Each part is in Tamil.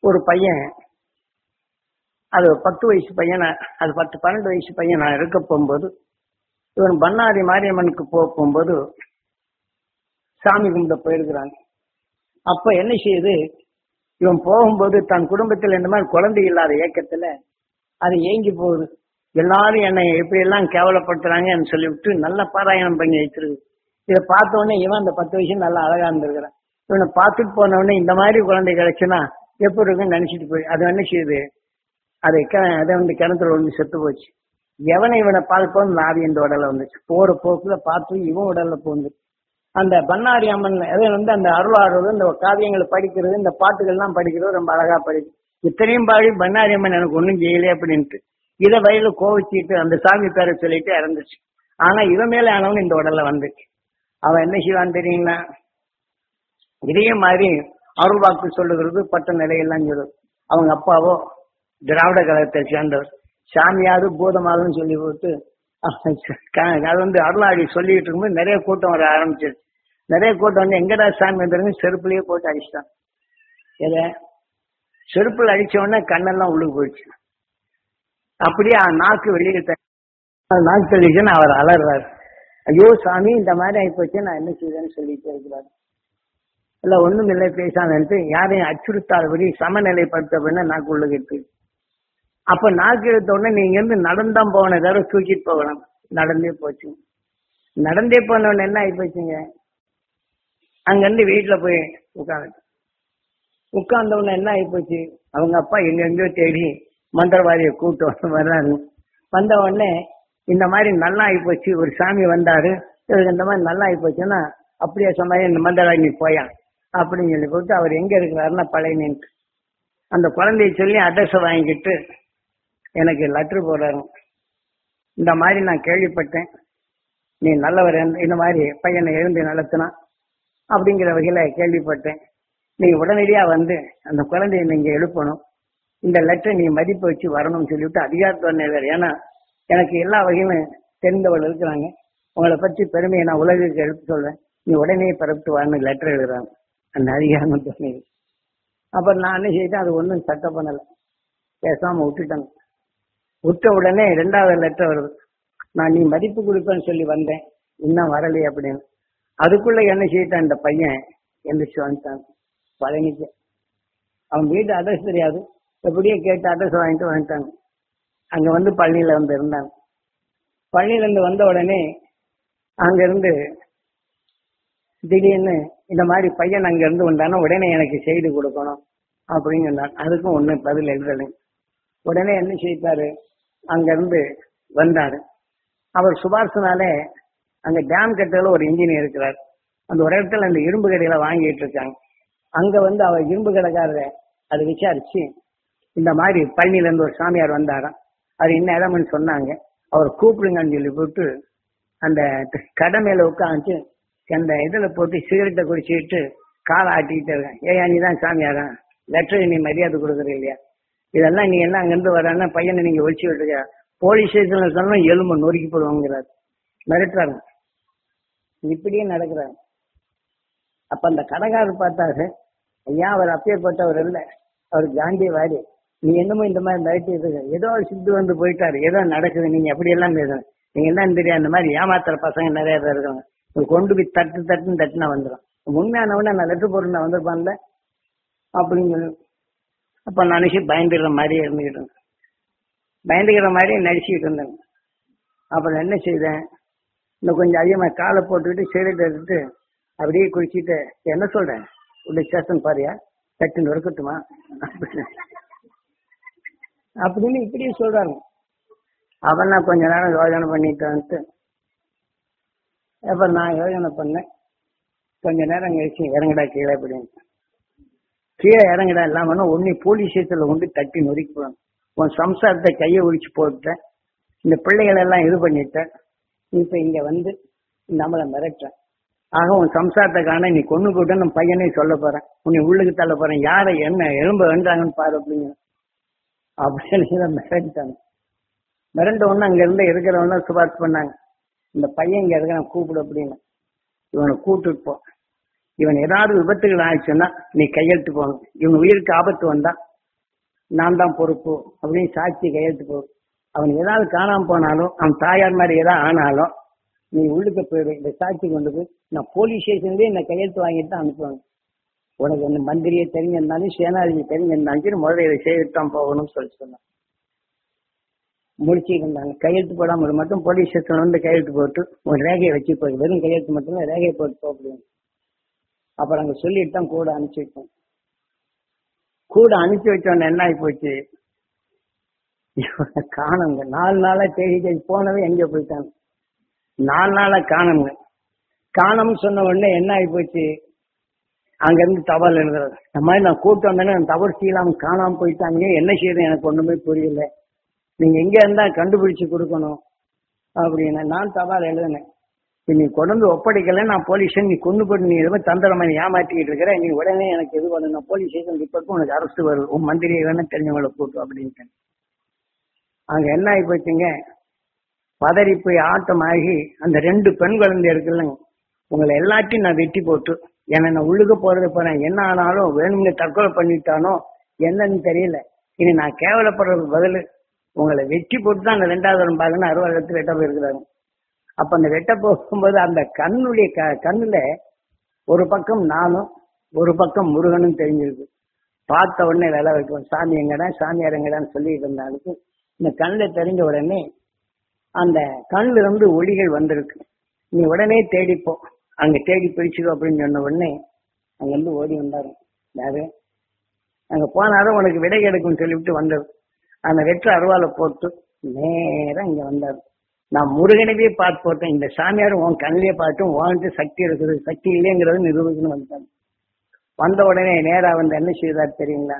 ஒரு பையன் அது பத்து வயசு பையன் நான் அது பத்து பன்னெண்டு வயசு பையன் நான் இருக்க போகும்போது இவன் பண்ணாரி மாரியம்மனுக்கு போக போகும்போது சாமி கும்பிட போயிருக்கிறான் அப்ப என்ன செய்யுது இவன் போகும்போது தன் குடும்பத்தில் இந்த மாதிரி குழந்தை இல்லாத இயக்கத்துல அது ஏங்கி போகுது எல்லாரும் என்னை எப்படி எல்லாம் கேவலப்படுத்துறாங்கன்னு சொல்லிவிட்டு நல்ல பாராயணம் பண்ணி வச்சிருக்கு இதை பார்த்த உடனே இவன் அந்த பத்து வயசு நல்லா அழகா இருந்திருக்கிறான் இவனை பார்த்துட்டு போன உடனே இந்த மாதிரி குழந்தை கிடைச்சுன்னா எப்படி இருக்குன்னு நினைச்சிட்டு போய் அது என்ன செய்யுது அதை க- அதை வந்து கிணத்துல ஒன்று செத்து போச்சு எவனை இவனை பார்ப்போம் இந்த ஆவி இந்த உடல்ல வந்துச்சு போற போக்குல பார்த்து இவன் உடல்ல போந்து அந்த பண்ணாரி அம்மன் அது வந்து அந்த அருளாடுறது இந்த காவியங்களை படிக்கிறது இந்த பாட்டுகள்லாம் படிக்கிறது ரொம்ப அழகா படிக்கும் இத்தனையும் பாடி பண்ணாரி அம்மன் எனக்கு ஒண்ணும் செய்யலையே அப்படின்ட்டு இதை வயல கோவிச்சிட்டு அந்த சாமி பேரை சொல்லிட்டு இறந்துச்சு ஆனா இவன் மேல ஆனவன் இந்த உடல்ல வந்துச்சு அவன் என்ன செய்வான் தெரியுங்களா இதே மாதிரி அருள் வாக்கு சொல்லுகிறது பட்ட நிலையெல்லாம் சொல்லுது அவங்க அப்பாவோ திராவிட கழகத்தை சேர்ந்தவர் சாமியாவது பூதமாதுன்னு சொல்லி போட்டு அஹ், க- அது வந்து அருளாடி சொல்லிட்டு இருக்கும்போது நிறைய கூட்டம் வர ஆரம்பிச்சிருச்சு நிறைய கூட்டம் வந்து எங்கடா சாமி வந்துருங்க செருப்புலயே போட்டு அடிச்சிட்டான் எதை செருப்புல அடிச்ச உடனே கண்ணெல்லாம் உள்ளுக்கு போயிடுச்சு அப்படியே அவன் நாக்கு வெளியே த- நாக்கு தெளிச்சுன்னு அவர் அலறாரு ஐயோ சாமி இந்த மாதிரி ஆயிப்போச்சு நான் என்ன செய்வேன்னு சொல்லிட்டு இருக்கிறாரு இல்ல ஒண்ணும் இல்லை பேசாமன்ட்டு யாரையும் அச்சுறுத்தாதபடி சமநிலைப்படுத்தப்படினா நாக்கு உள்ளுக்கு இருக்கு அப்ப நாக்கு எடுத்த உடனே நீங்க இருந்து நடந்தான் போன தவிர தூக்கிட்டு போகணும் நடந்தே போச்சு நடந்தே போன உடனே என்ன ஆகி போச்சுங்க அங்க இருந்து வீட்டுல போய் உட்காந்து உட்கார்ந்த உடனே என்ன ஆகி போச்சு அவங்க அப்பா எங்க எங்கேயோ தேடி மந்திரவாதியை கூட்டு வந்து வர்றாரு வந்த உடனே இந்த மாதிரி நல்லா ஆகி போச்சு ஒரு சாமி வந்தாரு இவருக்கு இந்த மாதிரி நல்லா ஆகி போச்சுன்னா அப்படியே சொன்னாரு இந்த மந்திரவாதி நீ போயா அப்படின்னு சொல்லி போட்டு அவர் எங்க இருக்கிறாருன்னா பழையனின்ட்டு அந்த குழந்தைய சொல்லி அட்ரஸ் வாங்கிக்கிட்டு எனக்கு லெட்டர் போடுறாரு இந்த மாதிரி நான் கேள்விப்பட்டேன் நீ நல்லவர் என்று- இந்த மாதிரி பையனை எழுந்து நடத்தினா அப்படிங்கிற வகையில கேள்விப்பட்டேன் நீ உடனடியா வந்து அந்த குழந்தையை நீங்க எழுப்பணும் இந்த லெட்டரை நீ மதிப்பு வச்சு வரணும்னு சொல்லிவிட்டு அதிகாரத்துவ வேறு ஏன்னா எனக்கு எல்லா வகையிலும் தெரிந்தவள் இருக்கிறாங்க உங்களை பற்றி பெருமையை நான் உலகிற்கு எடுத்து சொல்றேன் நீ உடனே பிறப்பிட்டு வரணும் லெட்டர் எழுதுறாங்க அந்த அதிகாரம் சொன்னீங்க அப்புறம் நான் என்ன செய்தேன் அது ஒன்றும் சட்டம் பண்ணல பேசாம விட்டுட்டேன் விட்ட உடனே ரெண்டாவது லெட்டர் வருது நான் நீ மதிப்பு கொடுப்பேன்னு சொல்லி வந்தேன் இன்னும் வரலையே அப்படின்னு அதுக்குள்ள என்ன செய்யிட்டான் இந்த பையன் எந்திரிச்சு வந்துட்டான் பழனிக்கு அவன் வீட்டு அட்ரஸ் தெரியாது எப்படியோ கேட்டு அட்ரஸ் வாங்கிட்டு வந்துட்டாங்க அங்க வந்து பழனியில வந்து இருந்தாங்க பழனியில இருந்து வந்த உடனே அங்க இருந்து திடீர்னு இந்த மாதிரி பையன் அங்க இருந்து வந்தானா உடனே எனக்கு செய்தி கொடுக்கணும் அப்படின்னு சொன்னான் அதுக்கும் ஒண்ணு பதில் எழுதலை உடனே என்ன செய்தாரு அங்க இருந்து வந்தாரு அவர் சுபாஷனாலே அங்க டேம் கட்டல ஒரு இன்ஜினியர் இருக்கிறார் அந்த ஒரு இடத்துல அந்த இரும்பு கடையில வாங்கிட்டு இருக்காங்க அங்க வந்து அவர் இரும்பு கடைக்காரர அதை விசாரிச்சு இந்த மாதிரி பழனியில இருந்து ஒரு சாமியார் வந்தாராம் அது என்ன இடம்னு சொன்னாங்க அவர் கூப்பிடுங்கன்னு சொல்லி போட்டு அந்த கடை மேல உட்காந்து அந்த இதுல போட்டு சிகரெட்டை குடிச்சிட்டு காலை ஆட்டிக்கிட்டு இருக்கேன் ஏயா நீ தான் சாமியாரா லெட்டருக்கு நீ மரியாதை கொடுக்குற இல்லையா இதெல்லாம் நீ என்ன அங்கிருந்து வரான்னா பையனை நீங்க ஒழிச்சு விட்டுருக்க போலீஸ் ஸ்டேஷன்ல சொன்னா எலும்பு நொறுக்கி போடுவாங்கிறார் மிரட்டுறாங்க இப்படியே நடக்கிறாங்க அப்ப அந்த கடைக்காரர் பார்த்தாரு ஐயா அவர் அப்பேற்பட்டவர் இல்ல அவர் காந்தியவாதி நீ என்னமோ இந்த மாதிரி மிரட்டி இருக்கு ஏதோ ஒரு சித்து வந்து போயிட்டாரு ஏதோ நடக்குது நீங்க எப்படி எல்லாம் பேசுறேன் நீங்க என்ன தெரியாது இந்த மாதிரி ஏமாத்துற பசங்க நிறைய பேர் இருக்காங்க இவங்க கொண்டு போய் தட்டு தட்டுன்னு தட்டுனா வந்துடும் உண்மையானவன நான் லெட்டர் போட்டு நான் வந்திருப்பான்ல அப்படின்னு சொல்லி அப்ப நான் நினைச்சு பயந்துக்கிற மாதிரியே இருந்துகிட்டு இருந்தேன் பயந்துக்கிற மாதிரியே நடிச்சுக்கிட்டு இருந்தேன் அப்புறம் என்ன செய்தேன் இன்னும் கொஞ்சம் அதிகமா காலை போட்டுக்கிட்டு சிகரெட் எடுத்துட்டு அப்படியே குடிச்சிட்டு என்ன சொல்றேன் உள்ள ஸ்டேஷன் பாரியா தட்டுன்னு இருக்கட்டுமா அப்படின்னு அப்படின்னு இப்படியே சொல்றாங்க அவன் நான் கொஞ்ச நேரம் யோசனை பண்ணிட்டு வந்துட்டு அப்புறம் நான் யோசனை பண்ணேன் கொஞ்ச நேரம் கழிச்சு இறங்கடா கீழே அப்படின்னு கீழே இறங்கடா இல்லாம ஒன்னே போலீஸ் ஸ்டேஷன்ல கொண்டு தட்டி நொறுக்கி போவாங்க உன் சம்சாரத்தை கையை ஒழிச்சு போட்டுட்டேன் இந்த பிள்ளைகள் எல்லாம் இது பண்ணிட்டேன் இப்ப இங்க வந்து நம்மளை மிரட்டுறேன் ஆக உன் சம்சாரத்தை காண நீ கொண்டு போட்டு நம்ம பையனே சொல்ல போறேன் உன்னை உள்ளுக்கு தள்ள போறேன் யாரை என்ன எலும்ப வேண்டாங்கன்னு பாரு அப்படிங்க அப்படின்னு மிரட்டாங்க மிரண்ட ஒண்ணு அங்க இருந்து இருக்கிறவங்க சுபாஷ் பண்ணாங்க இந்த பையன் இங்க இருக்கிறான் கூப்பிடு அப்படின்னு இவனை கூப்பிட்டு போ இவன் ஏதாவது விபத்துகள் ஆயிடுச்சுன்னா நீ கையெழுத்து போகணும் இவன் உயிருக்கு ஆபத்து வந்தா நான் தான் பொறுப்பு அப்படின்னு சாட்சி கையெழுத்து போ அவன் ஏதாவது காணாம போனாலும் அவன் தாயார் மாதிரி ஏதாவது ஆனாலும் நீ உள்ளுக்கு போயிடு இந்த சாட்சி கொண்டு போய் நான் போலீஸ் ஸ்டேஷன்லயே இந்த கையெழுத்து வாங்கிட்டு தான் அனுப்புவேன் உனக்கு வந்து மந்திரியை தெரிஞ்சிருந்தாலும் சேனாதிபதி தெரிஞ்சிருந்தாலும் சரி முதல்ல இதை செய்துட்டு தான் போகணும்னு சொல்லி சொன்னான் முடிச்சுட்டு இருந்தாங்க கையெழுத்து போடாம இது மட்டும் போலீஸ் ஸ்டேஷன்ல வந்து கையெழுத்து போட்டு ஒரு ரேகையை வச்சு போய் வெறும் கையெழுத்து மட்டும் தான் ரேகையை போட்டு போக முடியும் அப்புறம் அங்க சொல்லிட்டு தான் கூட அனுப்பிச்சு வைப்போம் கூட அனுப்பிச்சு வச்சோன்னு என்ன ஆகி போச்சு இவனை காணுங்க நாலு நாளா தேடி தேடி போனவே எங்க போயிட்டாங்க நாலு நாளா காணுங்க காணோம்னு சொன்ன உடனே என்ன ஆகி போச்சு அங்க இருந்து தபால் எழுதுறது இந்த மாதிரி நான் கூட்டு வந்தேன்னு நான் தவறு செய்யலாம் காணாம போயிட்டாங்க என்ன செய்யறது எனக்கு ஒண்ணுமே புரியல நீங்க எங்க இருந்தா கண்டுபிடிச்சு கொடுக்கணும் அப்படின்னு நான் தபால் எழுதினேன் இப்ப நீ கொண்டு ஒப்படைக்கல நான் போலீஸ் நீ கொண்டு போட்டு நீ எதுவும் தந்திரமா நீ ஏமாத்திக்கிட்டு இருக்கிற நீ உடனே எனக்கு இது பண்ணணும் போலீஸ் ஸ்டேஷன் ரிப்போர்ட் உனக்கு அரசு வருது உன் மந்திரியை வேணா தெரிஞ்சவங்களை கூட்டு அப்படின்ட்டு அங்க என்ன ஆகி போச்சுங்க பதறி போய் ஆட்டமாகி அந்த ரெண்டு பெண் குழந்தை இருக்குல்லங்க உங்களை எல்லாத்தையும் நான் வெட்டி போட்டு என்ன நான் உள்ளுக்க போறது போறேன் என்ன ஆனாலும் வேணுங்க தற்கொலை பண்ணிட்டானோ என்னன்னு தெரியல இனி நான் கேவலப்படுறதுக்கு பதில் உங்களை வெட்டி போட்டு தான் அந்த ரெண்டாவது வரும் பாருன்னு அறுபது இடத்துல வெட்ட போயிருக்கிறாங்க அப்ப அந்த வெட்ட போகும்போது அந்த கண்ணுடைய க கண்ணுல ஒரு பக்கம் நானும் ஒரு பக்கம் முருகனும் தெரிஞ்சிருக்கு பார்த்த உடனே வேலை வைக்கும் சாமி எங்கடா சாமியார் எங்கடான்னு சொல்லிட்டு இருந்தாளுக்கு இந்த கண்ணில் தெரிஞ்ச உடனே அந்த கண்ணுல இருந்து ஒளிகள் வந்திருக்கு நீ உடனே தேடிப்போ அங்க தேடி பிடிச்சிக்கோ அப்படின்னு சொன்ன உடனே அங்க இருந்து ஓடி வந்தாரு யாரு அங்க போனாலும் உனக்கு விடை கிடைக்கும்னு சொல்லிவிட்டு வந்தது அந்த வெற்ற அருவாலை போட்டு நேரா இங்க வந்தாரு நான் முருகனவே பார்த்து போட்டேன் இந்த சாமியார் உன் கண்ணிலே பார்த்து உன்கிட்ட சக்தி இருக்குது சக்தி இல்லைங்கிறது நிரூபிக்கணும் வந்தாங்க வந்த உடனே நேரா வந்து என்ன செய்தார் தெரியுங்களா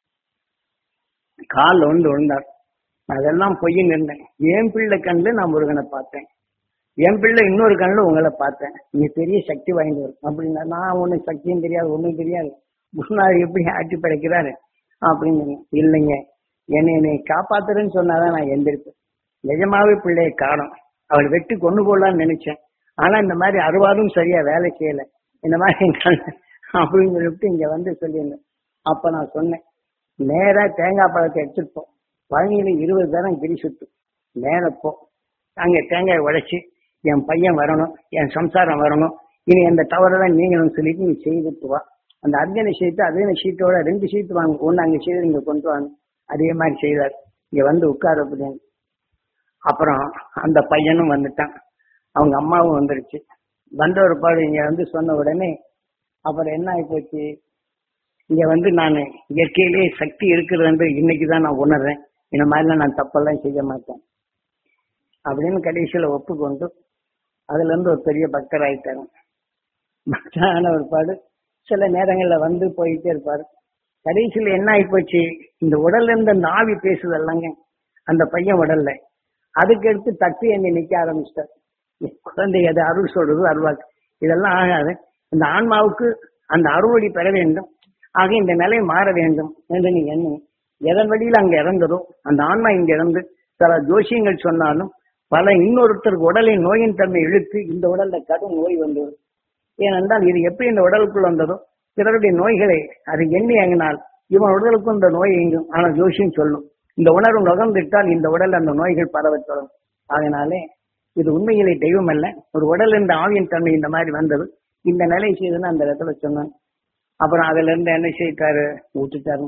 காலில் வந்து விழுந்தார் நான் அதெல்லாம் பொய்ன்னு இருந்தேன் என் பிள்ளை கண்ணில் நான் முருகனை பார்த்தேன் என் பிள்ளை இன்னொரு கண்ணில் உங்களை பார்த்தேன் நீ பெரிய சக்தி வாய்ந்தவர் அப்படின்னா நான் ஒன்றும் சக்தியும் தெரியாது ஒன்றும் தெரியாது முன்னாடி எப்படி ஆட்டி படைக்கிறாரு அப்படின்னு இல்லைங்க என்னை என்னை காப்பாத்துறேன்னு சொன்னாதான் நான் எந்திருப்பேன் நிஜமாவே பிள்ளையை காணும் அவள் வெட்டி கொண்டு போடலாம்னு நினைச்சேன் ஆனா இந்த மாதிரி அறுவாரும் சரியா வேலை செய்யல இந்த மாதிரி நான் அப்படின்னு சொல்லிட்டு இங்க வந்து சொல்லியிருந்தேன் அப்ப நான் சொன்னேன் நேரா தேங்காய் பழத்தை எடுத்துட்டு பழனியில இருபது தரம் கிரி சுத்து நேர போ அங்க தேங்காய் உடைச்சு என் பையன் வரணும் என் சம்சாரம் வரணும் இனி அந்த தவறெல்லாம் நீங்களும் சொல்லிட்டு நீ செய்துட்டு வா அந்த அர்ஜன சீட்டு அதே சீட்டோட ரெண்டு சீட்டு வாங்க ஒண்ணு அங்க செய்து இங்க கொண்டு வாங்க அதே மாதிரி செய்தார் இங்க வந்து உட்கார அப்படின்னு அப்புறம் அந்த பையனும் வந்துட்டான் அவங்க அம்மாவும் வந்துருச்சு வந்த ஒரு பாடு இங்க வந்து சொன்ன உடனே அப்புறம் என்ன ஆகி போச்சு இங்க வந்து நான் இயற்கையிலேயே சக்தி இருக்கிறது என்று இன்னைக்கு தான் நான் உணர்றேன் இந்த மாதிரிலாம் நான் தப்பெல்லாம் செய்ய மாட்டேன் அப்படின்னு கடைசியில ஒப்புக்கொண்டு அதுல இருந்து ஒரு பெரிய பக்தர் ஆயிட்டாரு பக்தரான ஒரு பாடு சில நேரங்கள்ல வந்து போயிட்டே இருப்பாரு கடைசியில என்ன ஆகி போச்சு இந்த உடல்ல இருந்து அந்த ஆவி பேசுதல்லங்க அந்த பையன் உடல்ல அதுக்கு எடுத்து தட்டி என்னை நிக்க ஆரம்பிச்சிட்டார் குழந்தை அது அருள் சொல்றது அருள்வாக்கு இதெல்லாம் ஆகாது இந்த ஆன்மாவுக்கு அந்த அறுவடை பெற வேண்டும் ஆக இந்த நிலை மாற வேண்டும் என்று நீங்க என்ன எதன் வழியில் அங்க இறந்ததோ அந்த ஆன்மா இங்க இறந்து சில ஜோசியங்கள் சொன்னாலும் பல இன்னொருத்தருக்கு உடலின் நோயின் தன்மை இழுத்து இந்த உடல்ல கடும் நோய் வந்தது ஏனென்றால் இது எப்படி இந்த உடலுக்குள் வந்ததோ பிறருடைய நோய்களை அது எண்ணி அங்கினால் இவன் உடலுக்கும் இந்த நோய் எங்கும் ஆனால் ஜோசியம் சொல்லும் இந்த உணர்வு நுகர்ந்துட்டால் இந்த உடல் அந்த நோய்கள் பரவத் தொடங்கும் அதனாலே இது உண்மையிலே தெய்வம் அல்ல ஒரு உடல் இந்த ஆவியின் தன்மை இந்த மாதிரி வந்தது இந்த நிலை செய்துன்னு அந்த இடத்துல சொன்னான் அப்புறம் அதுல இருந்து என்ன செய்தாரு விட்டுட்டாரு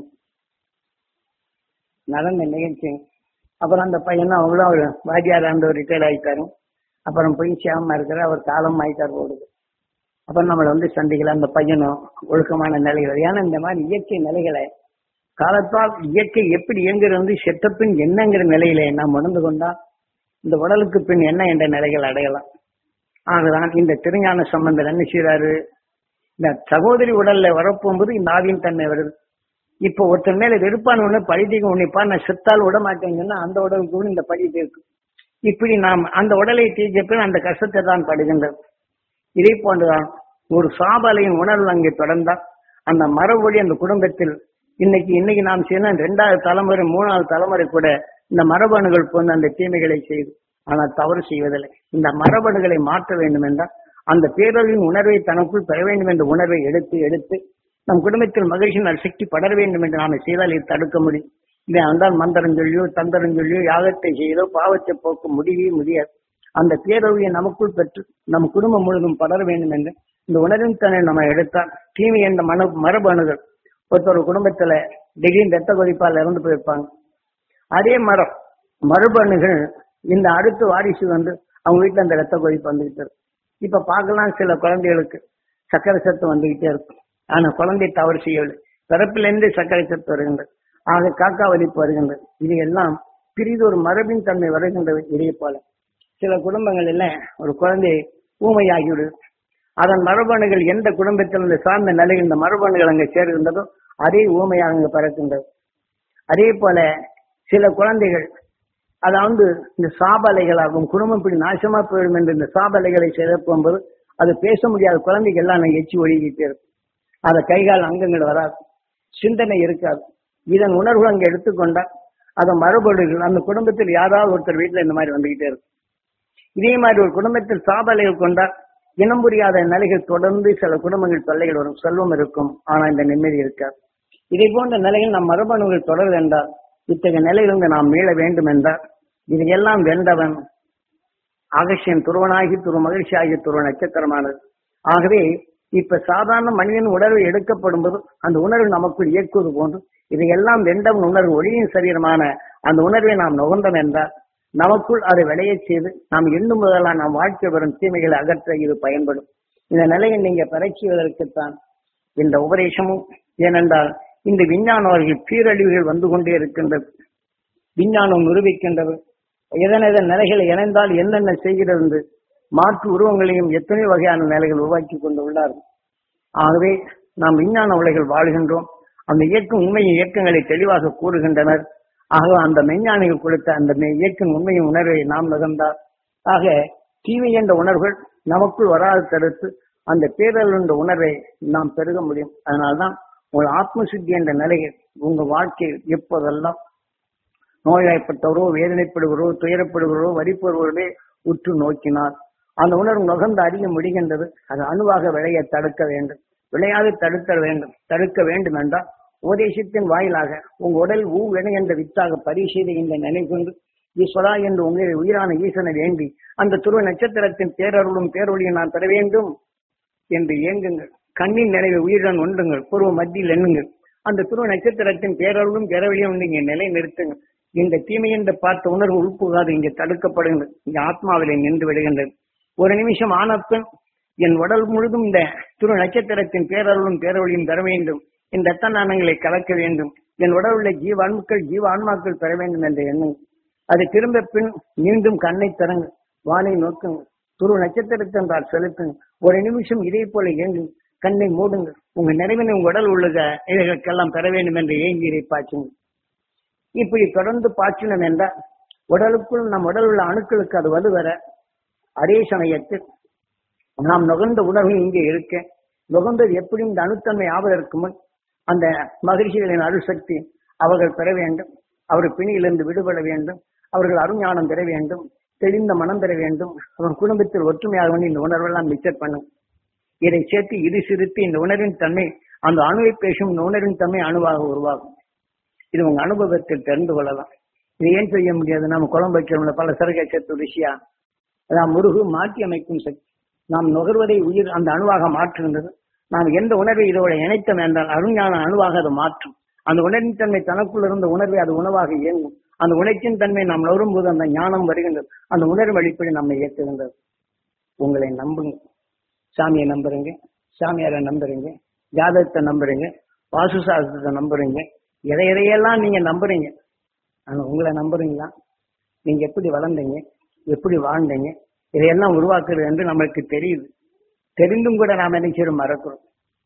நடந்த நிகழ்ச்சி அப்புறம் அந்த பையனும் அவங்களும் அவர் வாத்தியார் அந்த ஒரு ரிட்டையர் ஆயிட்டாரு அப்புறம் போய் சேமமா இருக்கிற அவர் காலம் ஆயிட்டார் ஓடுது அப்புறம் நம்மளை வந்து சந்திக்கல அந்த பையனும் ஒழுக்கமான நிலைகள் ஏன்னா இந்த மாதிரி இயற்கை நிலைகளை காலத்தால் இயற்கை எப்படி இயங்குறது வந்து செத்தப்பின் என்னங்கிற நிலையில நாம் உணர்ந்து கொண்டா இந்த உடலுக்கு பின் என்ன என்ற நிலைகள் அடையலாம் ஆகதான் இந்த திருஞான சம்பந்தர் என்ன செய்யறாரு இந்த சகோதரி உடல்ல வரப்போகும்போது இந்த ஆவியின் தன்மை வருது இப்போ ஒருத்தர் மேல வெறுப்பான உடனே பழிதிக்கு உன்னைப்பா நான் செத்தால் விட மாட்டேங்கன்னா அந்த உடலுக்கு கூட இந்த பழி இருக்கு இப்படி நாம் அந்த உடலை தீர்ச்சப்ப அந்த கஷ்டத்தை தான் படுகின்றது இதே போன்றுதான் ஒரு சாபலையின் உணர்வு அங்கே தொடர்ந்தா அந்த மரபொழி அந்த குடும்பத்தில் இன்னைக்கு இன்னைக்கு நாம் செய்யணும் ரெண்டாவது தலைமுறை மூணாவது தலைமுறை கூட இந்த மரபணுகள் போன்ற அந்த தீமைகளை செய்து ஆனால் தவறு செய்வதில்லை இந்த மரபணுகளை மாற்ற வேண்டும் என்றால் அந்த பேரழிவின் உணர்வை தனக்குள் பெற வேண்டும் என்ற உணர்வை எடுத்து எடுத்து நம் குடும்பத்தில் மகிழ்ச்சி சக்தி படர வேண்டும் என்று நாம செய்தால் இதை தடுக்க முடியும் இல்லை அந்தால் மந்திரம் சொல்லியோ தந்திரம் சொல்லியோ யாகத்தை செய்தோ பாவத்தை போக்க முடியவே முடியாது அந்த பேரொழியை நமக்குள் பெற்று நம் குடும்பம் முழுதும் படர வேண்டும் என்று இந்த உணர்வின் தன்னை நம்ம எடுத்தால் தீமை என்ற மன மரபணுகள் ஒருத்தர் குடும்பத்துல திடீர்னு ரத்த கொதிப்பால் இறந்து போயிருப்பாங்க அதே மரம் மரபணுகள் இந்த அடுத்த வாரிசு வந்து அவங்க வீட்டுல அந்த ரத்த கொதிப்பு வந்துகிட்டு இருக்கு இப்ப பார்க்கலாம் சில குழந்தைகளுக்கு சக்கரை சத்து வந்துகிட்டே இருக்கும் ஆனா குழந்தை தவறு செய்யவில்லை பிறப்பிலிருந்து சர்க்கரை சத்து வருகின்றது ஆக காக்கா வலிப்பு வருகின்றது இது எல்லாம் பிரிதொரு மரபின் தன்மை வருகின்றது இதே போல சில குடும்பங்கள் எல்லாம் ஒரு குழந்தை ஊமையாகிவிடுது அதன் மரபணுகள் எந்த குடும்பத்தில் இந்த சார்ந்த நிலையில் இந்த மரபணுகள் அங்கே சேர்கின்றதோ அதே ஊமையாக அங்கு பறக்கின்றது அதே போல சில குழந்தைகள் அதாவது இந்த சாபலைகளாகும் குடும்பம் இப்படி நாசமா போயிடும் என்று இந்த சாபலைகளை போகும்போது அது பேச முடியாத குழந்தைகள் எல்லாம் நான் எச்சி ஒழுகிட்டே இருக்கும் அதை கைகால் அங்கங்கள் வராது சிந்தனை இருக்காது இதன் உணர்வு அங்கே எடுத்துக்கொண்டால் அதை மறுபடிகள் அந்த குடும்பத்தில் யாராவது ஒருத்தர் வீட்டுல இந்த மாதிரி வந்துகிட்டே இருக்கும் இதே மாதிரி ஒரு குடும்பத்தில் சாபலைகள் கொண்டால் இனம் புரியாத நிலைகள் தொடர்ந்து சில குடும்பங்கள் தொல்லைகள் வரும் செல்வம் இருக்கும் ஆனா இந்த நிம்மதி இருக்காது இதே போன்ற நிலையில் நம் மரபணுகள் தொடர் என்றால் இத்தகைய நிலையிலிருந்து நாம் மீள வேண்டும் என்றால் இதையெல்லாம் வென்றவன் ஆகசியன் துருவனாகி துரு மகிழ்ச்சி ஆகிய துருவ நட்சத்திரமானது ஆகவே இப்ப சாதாரண மனிதன் உணர்வு எடுக்கப்படும் போது அந்த உணர்வு நமக்குள் இயக்குவது போன்று இதையெல்லாம் வெண்டவன் உணர்வு ஒளியின் சரீரமான அந்த உணர்வை நாம் நுகர்ந்தோம் என்றால் நமக்குள் அதை விளையச் செய்து நாம் எண்ணும் போதெல்லாம் நாம் வாழ்க்கை வரும் தீமைகளை அகற்ற இது பயன்படும் இந்த நிலையை நீங்க பெறச் செய்வதற்குத்தான் இந்த உபதேசமும் ஏனென்றால் இந்த விஞ்ஞான அவர்கள் பீரழிவுகள் வந்து கொண்டே இருக்கின்றது விஞ்ஞானம் நிரூபிக்கின்றது எதன் எதன் நிலைகளை இணைந்தால் என்னென்ன செய்கிறது என்று மாற்று உருவங்களையும் எத்தனை வகையான நிலைகள் உருவாக்கி கொண்டு உள்ளார்கள் ஆகவே நாம் விஞ்ஞான உலகில் வாழ்கின்றோம் அந்த இயக்கம் உண்மையின் இயக்கங்களை தெளிவாக கூறுகின்றனர் ஆக அந்த மெஞ்ஞானிகள் கொடுத்த அந்த மெய் இயக்கின் உண்மையின் உணர்வை நாம் நுகர்ந்தால் ஆக தீமை என்ற உணர்வுகள் நமக்குள் வராது தடுத்து அந்த பேரல் என்ற உணர்வை நாம் பெருக முடியும் அதனால்தான் உங்கள் ஆத்ம சுத்தி என்ற நிலையில் உங்க வாழ்க்கையில் எப்போதெல்லாம் நோய்வாய்ப்பட்டவரோ வேதனைப்படுகிறோ துயரப்படுகிறோ வரிப்படுவர்களே உற்று நோக்கினார் அந்த உணர்வு நுகர்ந்து அறிய முடிகின்றது அது அணுவாக விளைய தடுக்க வேண்டும் விளையாது தடுக்க வேண்டும் தடுக்க வேண்டும் என்றால் உபதேசத்தின் வாயிலாக உங்க உடல் ஊ வினை என்ற வித்தாக பரிசீலி இந்த நினைவு கொண்டு ஈஸ்வரா என்று உங்களை உயிரான ஈசனை வேண்டி அந்த துருவ நட்சத்திரத்தின் பேரருளும் பேரொழியை நான் பெற வேண்டும் என்று ஏங்குங்கள் கண்ணின் நினைவை உயிருடன் ஒன்றுங்கள் பூர்வ மத்தியில் எண்ணுங்கள் அந்த துருவ நட்சத்திரத்தின் பேரருளும் பேரொழியும் நீங்க நிலை நிறுத்துங்கள் இந்த தீமை என்று பார்த்த உணர்வு உள்புகாது இங்கே தடுக்கப்படுங்கள் இங்க ஆத்மாவிலே நின்று விடுகின்றது ஒரு நிமிஷம் ஆனப்பின் என் உடல் முழுதும் இந்த துரு நட்சத்திரத்தின் பேரருளும் பேரொழியும் பெற வேண்டும் இந்த ரத்த நாணங்களை கலக்க வேண்டும் என் உடல் உள்ள ஜீவ ஆன்மாக்கள் ஜீவ ஆன்மாக்கள் பெற வேண்டும் என்ற எண்ணம் அது திரும்ப பின் மீண்டும் கண்ணை திறங்க வானை நோக்குங்க துரு நட்சத்திரத்தின்றால் செலுத்துங்க ஒரு நிமிஷம் இதே போல இயங்கு கண்ணை மூடுங்க உங்க நிறைவினை உங்க உடல் உள்ள இவைகளுக்கெல்லாம் பெற வேண்டும் என்று ஏங்கி இதை பாய்ச்சுங்க இப்படி தொடர்ந்து பாய்ச்சினோம் என்றால் உடலுக்குள் நம் உடல் உள்ள அணுக்களுக்கு அது வலுவர அதே சமயத்தில் நாம் நுகர்ந்த உணர்வு இங்கே இருக்க நுகர்ந்தது எப்படி இந்த அணுத்தன்மை ஆவதற்கு முன் அந்த மகிழ்ச்சிகளின் அருசக்தி அவர்கள் பெற வேண்டும் அவர் பிணியிலிருந்து விடுபட வேண்டும் அவர்கள் அருஞானம் பெற வேண்டும் தெளிந்த மனம் பெற வேண்டும் அவன் குடும்பத்தில் ஒற்றுமையாக வந்து இந்த உணர்வெல்லாம் மிச்சர் பண்ணும் இதை சேர்த்து இது சிரித்து இந்த உணர்வின் தன்மை அந்த அணுவை பேசும் இந்த உணர்வின் தன்மை அணுவாக உருவாகும் இது உங்க அனுபவத்தில் தெரிந்து கொள்ளலாம் இது ஏன் செய்ய முடியாது நம்ம குழம்பு வைக்கிறோம்ல பல சரகை சேர்த்து ருசியா அதான் முருகு மாற்றி அமைக்கும் சக்தி நாம் நுகர்வதை உயிர் அந்த அணுவாக மாற்றுகின்றது நாம் எந்த உணர்வை இதோட இணைத்தோம் என்றால் அருஞான அணுவாக அது மாற்றும் அந்த உணர்வின் தன்மை தனக்குள் இருந்த உணர்வை அது உணவாக இயங்கும் அந்த உணர்ச்சியின் தன்மை நாம் நுகரும் போது அந்த ஞானம் வருகின்றது அந்த உணர்வு அடிப்படை நம்மை இயக்குகின்றது உங்களை நம்புங்க சாமியை நம்புறீங்க சாமியாரை நம்புறீங்க ஜாதகத்தை நம்புறீங்க வாசு சாஸ்திரத்தை நம்புறீங்க எதை எதையெல்லாம் நீங்க நம்புறீங்க ஆனா உங்களை நம்புறீங்களா நீங்க எப்படி வளர்ந்தீங்க எப்படி வாழ்ந்தீங்க இதையெல்லாம் உருவாக்குறது என்று நம்மளுக்கு தெரியுது தெரிந்தும் கூட நாம் என்ன செய்யறோம் மறக்கிறோம்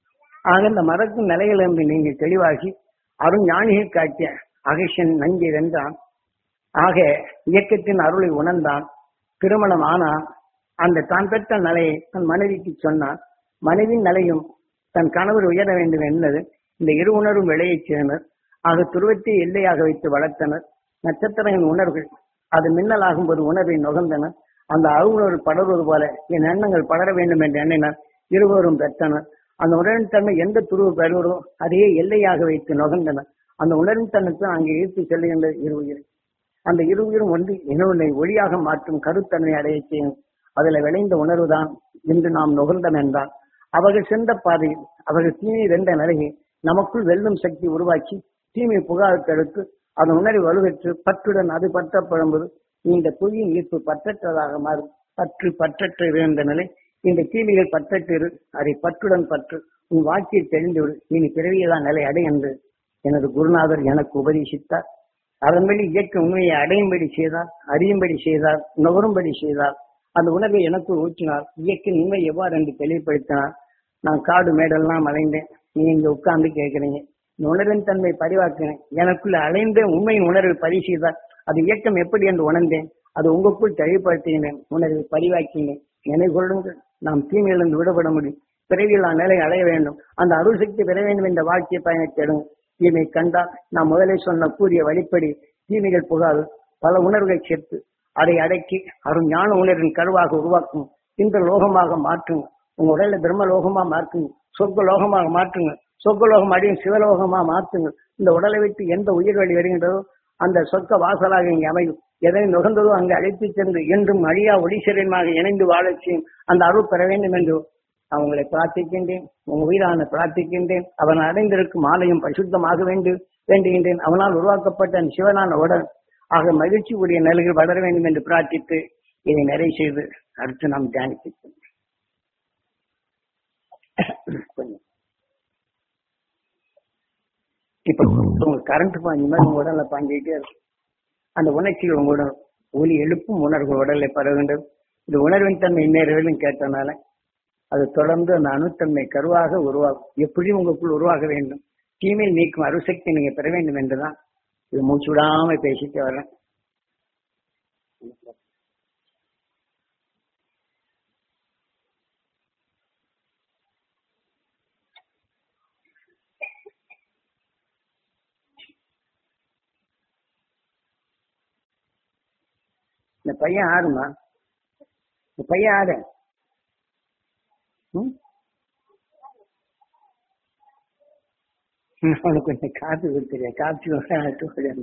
ஆக இந்த மறக்கும் நிலையிலிருந்து நீங்க தெளிவாகி அருண் ஞானிகள் காட்டிய அகேஷன் நங்கி வென்றான் ஆக இயக்கத்தின் அருளை உணர்ந்தான் திருமணம் ஆனான் அந்த தான் பெற்ற நிலையை தன் மனைவிக்கு சொன்னான் மனைவின் நிலையும் தன் கணவர் உயர வேண்டும் என்பது இந்த இரு உணர்வும் விளையச் செய்தனர் ஆக துருவத்தை எல்லையாக வைத்து வளர்த்தனர் நட்சத்திரங்களின் உணர்வுகள் அது மின்னலாகும் போது உணர்வை நுகர்ந்தனர் அந்த அருணர்வு படர்வது போல என் எண்ணங்கள் படர வேண்டும் என்று எண்ணினர் இருவரும் பெற்றனர் அந்த உணர்வின் தன்மை எந்த துருவு பெறுவதோ அதையே எல்லையாக வைத்து நுகர்ந்தனர் அந்த உணர்வின் தன்னுக்கு அங்கே ஈர்த்து செல்லுகின்ற இரு உயிர் அந்த இரு உயிரும் ஒன்று இன்னொன்றை ஒளியாக மாற்றும் கருத்தன்மை அடைய செய்யும் அதில் விளைந்த உணர்வுதான் இன்று நாம் நுகர்ந்தோம் என்றால் அவர்கள் சென்ற பாதையில் அவர்கள் தீமை வென்ற நிலையை நமக்குள் வெல்லும் சக்தி உருவாக்கி தீமை புகாருக்கு அடுத்து அதன் உணர்வு வலுவற்று பற்றுடன் அது பற்றப்படும்போது இந்த புவியின் ஈர்ப்பு பற்றற்றதாக மாறும் பற்று பற்றற்று இருந்த நிலை இந்த தீமைகள் பற்றற்று இரு, அதை பற்றுடன் பற்று உன் வாழ்க்கையில் தெரிந்துவிடு இனி பிறவியதான் நிலை அடை என்று எனது குருநாதர் எனக்கு உபதேசித்தார் அதன்படி இயக்க உண்மையை அடையும்படி செய்தார் அறியும்படி செய்தார் நுகரும்படி செய்தார் அந்த உணர்வை எனக்கு ஊற்றினார் இயக்கின் உண்மை எவ்வாறு என்று தெளிவுபடுத்தினார் நான் காடு மேடெல்லாம் அலைந்தேன் நீ இங்க உட்கார்ந்து கேட்கிறீங்க இந்த உணர்வின் தன்மை பதிவாக்கினேன் எனக்குள்ள அலைந்த உண்மையின் உணர்வை பதிவு செய்தார் அது இயக்கம் எப்படி என்று உணர்ந்தேன் அது உங்களுக்குள் தெளிவுபடுத்தினேன் உணர்வை பதிவாக்கினேன் நினைவு கொள்ளுங்கள் நாம் தீமையிலிருந்து விடுபட முடியும் பிறவியில் நான் நிலை அடைய வேண்டும் அந்த அருள் சக்தி பெற வேண்டும் என்ற வாழ்க்கை பயணத்தை எடுங்க தீமை கண்டால் நான் முதலே சொன்ன கூறிய வழிப்படி தீமைகள் புகாது பல உணர்வுகளை சேர்த்து அதை அடக்கி அரும் ஞான உணர்வின் கருவாக உருவாக்கும் இந்த லோகமாக மாற்றுங்க உங்க உடல்ல பிரம்ம லோகமா மாற்றுங்க சொர்க்க லோகமாக மாற்றுங்க சொர்க்க லோகம் அடையும் சிவலோகமா மாற்றுங்க இந்த உடலை விட்டு எந்த உயிர் வழி வருகின்றதோ அந்த சொர்க்க வாசலாக இங்கே அமையும் எதை நுகர்ந்ததோ அங்கு அழைத்து சென்று என்றும் அழியா ஒளிசரியமாக இணைந்து வாழச் செய்யும் அந்த அருள் பெற வேண்டும் என்று நான் உங்களை பிரார்த்திக்கின்றேன் உங்க உயிரான பிரார்த்திக்கின்றேன் அவன் அடைந்திருக்கும் ஆலயம் பரிசுத்தமாக வேண்டும் வேண்டுகின்றேன் அவனால் உருவாக்கப்பட்ட அந்த சிவனான உடல் ஆக மகிழ்ச்சி உடைய நிலைகள் வளர வேண்டும் என்று பிரார்த்தித்து இதை நிறைவு செய்து அடுத்து நாம் தியானிக்கிறோம் கொஞ்சம். இப்ப உங்க கரண்ட் பாஞ்ச மாதிரி உங்க உடல்ல பாஞ்சிக்கிட்டே இருக்கும் அந்த உணர்ச்சிகள் உங்களோட ஒலி எழுப்பும் உணர்வு உடலை பரவுகின்றது இந்த உணர்வின் தன்மை இன்னேறுவதும் கேட்டனால அது தொடர்ந்து அந்த அணுத்தன்மை கருவாக உருவாகும் எப்படியும் உங்களுக்குள் உருவாக வேண்டும் தீமை நீக்கும் அருசக்தி நீங்க பெற வேண்டும் என்றுதான் இது மூச்சு விடாம பேசிட்டு வரேன் இந்த பையன் ஆடுமா இந்த பையன் ஆடு ம்? அவனுக்கு கொஞ்சம் காப்பி கொடுத்துறியா காப்பி விளையாட்டு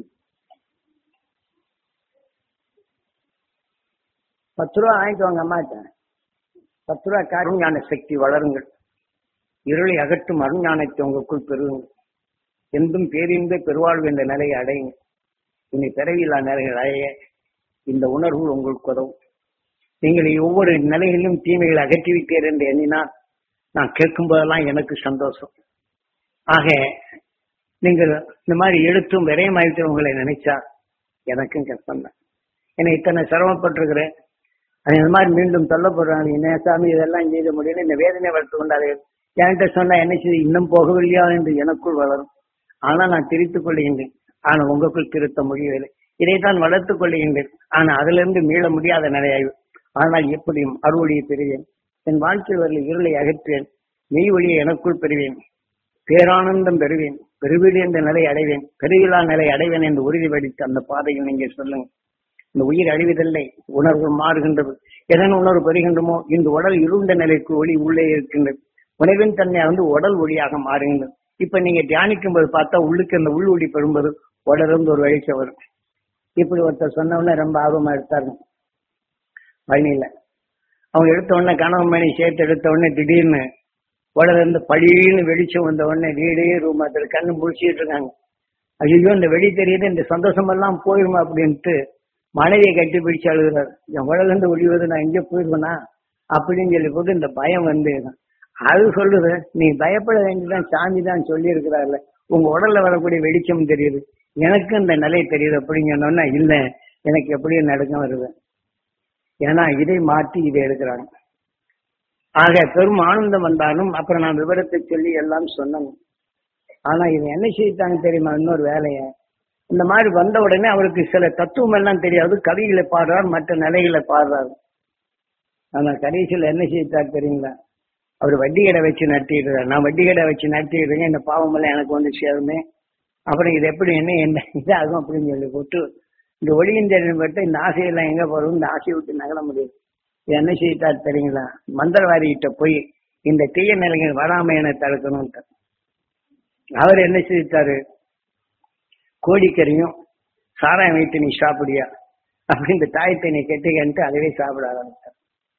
பத்து ரூபா வாங்கிட்டு வாங்க அம்மாட்ட பத்து ரூபா கருஞான சக்தி வளருங்கள் இருளை அகற்றும் அருஞானத்தை உங்களுக்குள் பெறுங்கள் எந்தும் பேரின்ப பெருவாழ்வு என்ற நிலையை அடையுங்க இனி பிறவியில்லா நிலைகள் அடைய இந்த உணர்வு உங்களுக்கு உதவும் நீங்கள் ஒவ்வொரு நிலையிலும் தீமைகளை அகற்றிவிட்டீர் என்று எண்ணினால் நான் கேட்கும் போதெல்லாம் எனக்கு சந்தோஷம் ஆக நீங்கள் இந்த மாதிரி எழுத்தும் விரயமாயிட்டு உங்களை நினைச்சா எனக்கும் கஷ்டம் தான் ஏன்னா இத்தனை சிரமப்பட்டிருக்கிறேன் அது இந்த மாதிரி மீண்டும் தள்ளப்படுறாங்க என்ன சாமி இதெல்லாம் செய்த முடியல இந்த வேதனை வளர்த்து கொண்டாரு என்கிட்ட சொன்னா என்ன செய்து இன்னும் போகவில்லையா என்று எனக்குள் வளரும் ஆனால் நான் திரித்துக் கொள்கின்றேன் ஆனால் உங்களுக்குள் திருத்த முடியவில்லை இதைத்தான் வளர்த்துக் கொள்கின்றேன் ஆனால் அதிலிருந்து மீள முடியாத நிலையாய் ஆனால் எப்படியும் அறுவழியை பெறுவேன் என் வாழ்க்கை வரல இருளை அகற்றுவேன் மெய் ஒளியை எனக்குள் பெறுவேன் பேரானந்தம் பெறுவேன் பெருவீடு என்ற நிலை அடைவேன் பெருவிழா நிலை அடைவேன் என்று உறுதிப்படுத்தி அந்த பாதையில் நீங்க சொல்லுங்க இந்த உயிர் அழிவதில்லை உணர்வு மாறுகின்றது எதன் உணர்வு பெறுகின்றமோ இந்த உடல் இருண்ட நிலைக்கு ஒளி உள்ளே இருக்கின்றது உணவின் தன்மை வந்து உடல் ஒளியாக மாறுகின்றது இப்ப நீங்க தியானிக்கும் போது பார்த்தா உள்ளுக்கு அந்த உள் ஒளி பெறும்போது உடலிருந்து ஒரு வெளிச்சம் வரும் இப்படி ஒருத்தர் சொன்னவொடனே ரொம்ப ஆர்வமா எடுத்தாங்க பழனியில அவங்க எடுத்த உடனே கணவன் மணி சேர்த்து எடுத்த உடனே திடீர்னு உடல இருந்து பழின்னு வெளிச்சம் வந்த உடனே வீடே ரூம் அதில் கண்ணு முடிச்சிட்டு இருக்காங்க ஐயோ இந்த வெளி தெரியுது இந்த சந்தோஷம் எல்லாம் போயிருமா அப்படின்ட்டு மனைவியை கட்டி பிடிச்சு அழுகிறார் என் உடல இருந்து ஒளிவது நான் எங்கே போயிருவேனா அப்படின்னு சொல்லி போது இந்த பயம் வந்து அது சொல்லுது நீ பயப்பட வேண்டியதான் சாமி தான் சொல்லி இருக்கிறார்ல உங்க உடல்ல வரக்கூடிய வெளிச்சம் தெரியுது எனக்கு இந்த நிலை தெரியுது அப்படின்னு சொன்னோன்னா இல்ல எனக்கு எப்படியும் நடுக்கம் வருது ஏன்னா இதை மாற்றி இதை எடுக்கிறாங்க ஆக பெரும் ஆனந்தம் வந்தாலும் அப்புறம் நான் விவரத்தை சொல்லி எல்லாம் சொன்னேன் ஆனா இது என்ன செய்தாங்க தெரியுமா இன்னொரு வேலைய இந்த மாதிரி வந்த உடனே அவருக்கு சில தத்துவம் எல்லாம் தெரியாது கவிகளை பாடுறார் மற்ற நிலைகளை பாடுறாரு ஆனா கடைசியில் என்ன செய்தார் தெரியுங்களா அவர் வட்டி கடை வச்சு நடத்திடுறாரு நான் வட்டி கடை வச்சு நடத்திடுறேங்க இந்த பாவம் எல்லாம் எனக்கு வந்து சேருமே அப்புறம் இது எப்படி என்ன என்ன இதாகும் அப்படின்னு சொல்லி போட்டு இந்த ஒளியின் தெரியும் பட்டு இந்த ஆசையெல்லாம் எங்க போறோம் இந்த ஆசையை விட்டு நகர முடியும் இது என்ன செய்தார் தெரியுங்களா மந்திரவாதி கிட்ட போய் இந்த தீய நிலைகள் வராம என தடுக்கணும்ட்டு அவர் என்ன செய்தாரு கோழிக்கறியும் சாராயம் வைத்து நீ சாப்பிடியா அப்படின்னு தாயத்தை நீ கெட்டுக்கன்ட்டு அதுவே சாப்பிட ஆரம்பித்தார்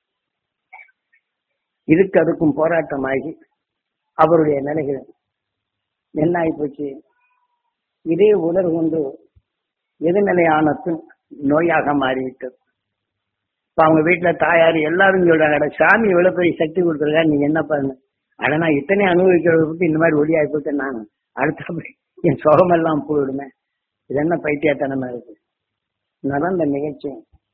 இதுக்கு அதுக்கும் போராட்டமாகி அவருடைய நிலைகள் என்ன ஆயிப்போச்சு இதே உணர்வு கொண்டு எதிர்நிலையான பின் நோயாக மாறிவிட்டது இப்ப அவங்க வீட்டுல தாயார் எல்லாரும் சொல்றாங்க சாமி எவ்வளவு பெரிய சக்தி கொடுத்துருக்கா நீங்க என்ன பண்ணு ஆனா நான் இத்தனை அனுபவிக்கிறத பத்தி இந்த மாதிரி ஒளியாகி போட்டு நான் அடுத்த என் சுகமெல்லாம் போயிடுமே இது என்ன பைத்தியத்தனமா இருக்கு நடந்த நிகழ்ச்சி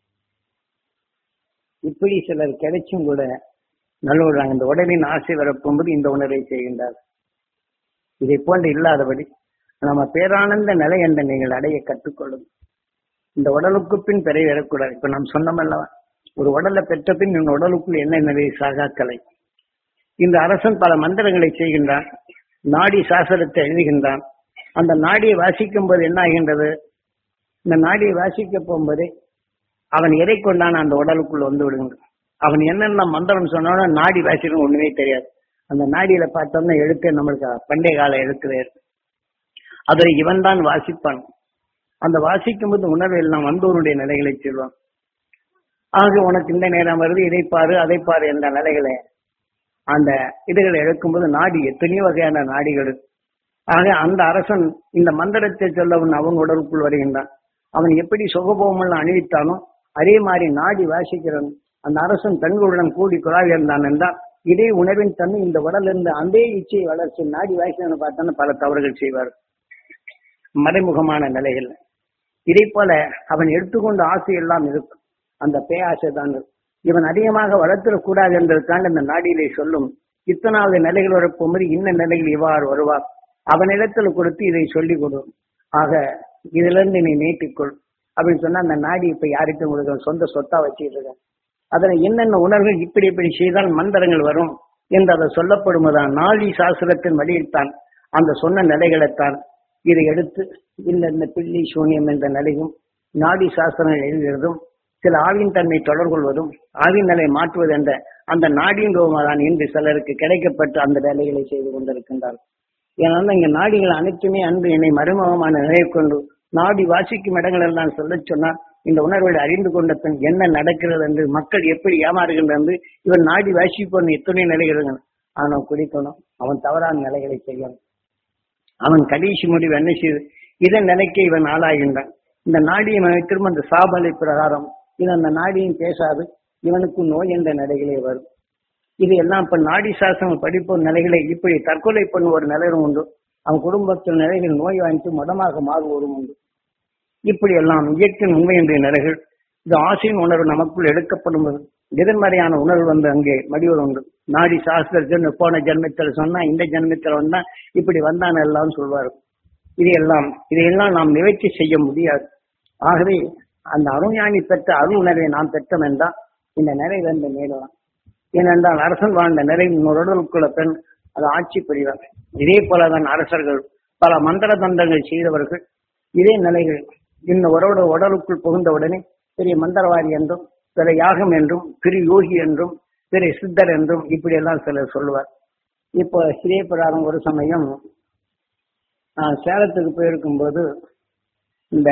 இப்படி சிலர் கிடைச்சும் கூட நல்லவிடுறாங்க இந்த உடலின் ஆசை வரப்போகும்போது இந்த உணர்வை செய்கின்றார் இதை போன்று இல்லாதபடி நம்ம பேரானந்த நிலை என்ற நீங்கள் அடைய கற்றுக்கொள்ளும் இந்த உடலுக்கு பின் பிறகு வரக்கூடாது இப்ப நாம் சொன்னோம் அல்லவா ஒரு உடலை பெற்ற பின் இந்த உடலுக்குள் என்ன நிலை சாகாக்கலை இந்த அரசன் பல மந்திரங்களை செய்கின்றான் நாடி சாசனத்தை எழுதுகின்றான் அந்த நாடியை வாசிக்கும் போது என்ன ஆகின்றது இந்த நாடியை வாசிக்க போகும்போது அவன் எதை கொண்டான் அந்த உடலுக்குள் வந்து விடுகின்றான் அவன் என்னென்ன மந்திரம் சொன்னாலும் நாடி வாசிக்கணும் ஒண்ணுமே தெரியாது அந்த நாடியில பார்த்தோம்னா எழுத்து நம்மளுக்கு பண்டைய கால எழுத்து வேறு அதை இவன் தான் வாசிப்பான் அந்த வாசிக்கும் போது உணர்வு எல்லாம் வந்தோருடைய நிலைகளை சொல்வான் ஆக உனக்கு இந்த நேரம் வருது இதை பாரு அதை பாரு என்ற நிலைகளை அந்த இதுகளை எடுக்கும்போது நாடி எத்தனையோ வகையான நாடிகள் இருக்கு. ஆக அந்த அரசன் இந்த மந்திரத்தை சொல்லவன் அவங்க உடலுக்குள் வருகின்றான் அவன் எப்படி சுகபோகமெல்லாம் அணிவித்தானோ அதே மாதிரி நாடி வாசிக்கிறான் அந்த அரசன் பெண்களுடன் கூடி குழாய் இருந்தான் என்றால் இதே உணவின் தன்மை இந்த உடல் இருந்து அந்த இச்சையை வளர்ச்சி நாடி வாசிக்கணும்னு பார்த்தாலும் பல தவறுகள் செய்வார் மறைமுகமான நிலைகள் இதே போல அவன் எடுத்துக்கொண்ட ஆசை எல்லாம் இருக்கும் அந்த பேயாசை தான் இருக்கும். இவன் அதிகமாக வளர்த்திடக்கூடாது என்பதற்காக இந்த நாடியிலே சொல்லும் இத்தனாவது நிலைகள் வரப்போகும்போது இன்ன நிலையில் இவ்வாறு வருவார் அவனிடத்துல கொடுத்து இதை சொல்லிக் கொடு ஆக இதுல இருந்து நீ நீட்டிக்கொள் அப்படின்னு சொன்னா அந்த நாடி இப்ப யாருக்கும் கொடுக்க சொந்த சொத்தா வச்சுட்டு இருக்க அதுல என்னென்ன உணர்வுகள் இப்படி இப்படி செய்தால் மந்திரங்கள் வரும் என்று அதை சொல்லப்படுவதான் நாடி சாஸ்திரத்தின் வழியில்தான் அந்த சொன்ன நிலைகளைத்தான் இதை எடுத்து இந்த இந்த பில்லி சூன்யம் என்ற நிலையும் நாடி சாஸ்திரம் எழுதுகிறதும் சில ஆவின் தன்மை தொடர்கொள்வதும் ஆவின் நிலை மாற்றுவது என்ற அந்த நாடியின் ரூபமாதான் இன்று சிலருக்கு கிடைக்கப்பட்டு அந்த வேலைகளை செய்து கொண்டிருக்கின்றார் ஏன்னா இங்க நாடிகள் அனைத்துமே அன்பு என்னை மறைமுகமான நிலையை கொண்டு நாடி வாசிக்கும் இடங்கள் எல்லாம் சொல்ல சொன்னால் இந்த உணர்வை அறிந்து கொண்ட பின் என்ன நடக்கிறது என்று மக்கள் எப்படி ஏமாறுகின்ற என்று இவன் நாடி வாசிப்போன் எத்தனை நிலைகள் அவன் குடிக்கணும் அவன் தவறான நிலைகளை செய்யணும் அவன் கடைசி முடிவு என்ன செய்து இதன் நிலைக்கு இவன் ஆளாகின்றான் இந்த நாடியை அவன் திரும்ப அந்த சாபலை பிரகாரம் இது அந்த நாடியும் பேசாது இவனுக்கு நோய் என்ற நிலைகளே வரும் இது எல்லாம் இப்ப நாடி சாசனம் படிப்போர் நிலைகளை இப்படி தற்கொலை பண்ணுவோர் நிலையும் உண்டு அவன் குடும்பத்தில் நிலைகள் நோய் வாங்கிட்டு மதமாக மாறுவோரும் உண்டு இப்படி எல்லாம் இயற்கையின் உண்மை என்ற நிலைகள் இது ஆசையின் உணர்வு நமக்குள் எடுக்கப்படும்போது எதிர்மறையான உணர்வு வந்து அங்கே மடிவர் உண்டு நாடி சாஸ்திரத்தில் போன ஜென்மத்தில் சொன்னா இந்த ஜென்மத்தில் வந்தா இப்படி வந்தான் எல்லாம் சொல்வார் இதையெல்லாம் இதையெல்லாம் நாம் நிவர்த்தி செய்ய முடியாது ஆகவே அந்த அருஞானி பெற்ற அருள் உணர்வை நாம் பெற்றோம் என்றால் இந்த நிலை வந்து மேலும் ஏனென்றால் அரசன் வாழ்ந்த நிலை உடலுக்குள்ள பெண் அது ஆட்சி புரிவார் இதே போலதான் அரசர்கள் பல மந்திர தந்திரங்கள் செய்தவர்கள் இதே நிலைகள் இந்த உறவோட உடலுக்குள் புகுந்தவுடனே பெரிய மந்திரவாதி என்றும் பிற யாகம் என்றும் திரு யோகி என்றும் பிற சித்தர் என்றும் இப்படி எல்லாம் சிலர் சொல்லுவார் இப்போ ஸ்ரீபுராணம் ஒரு சமயம் நான் சேலத்துக்கு போயிருக்கும்போது இந்த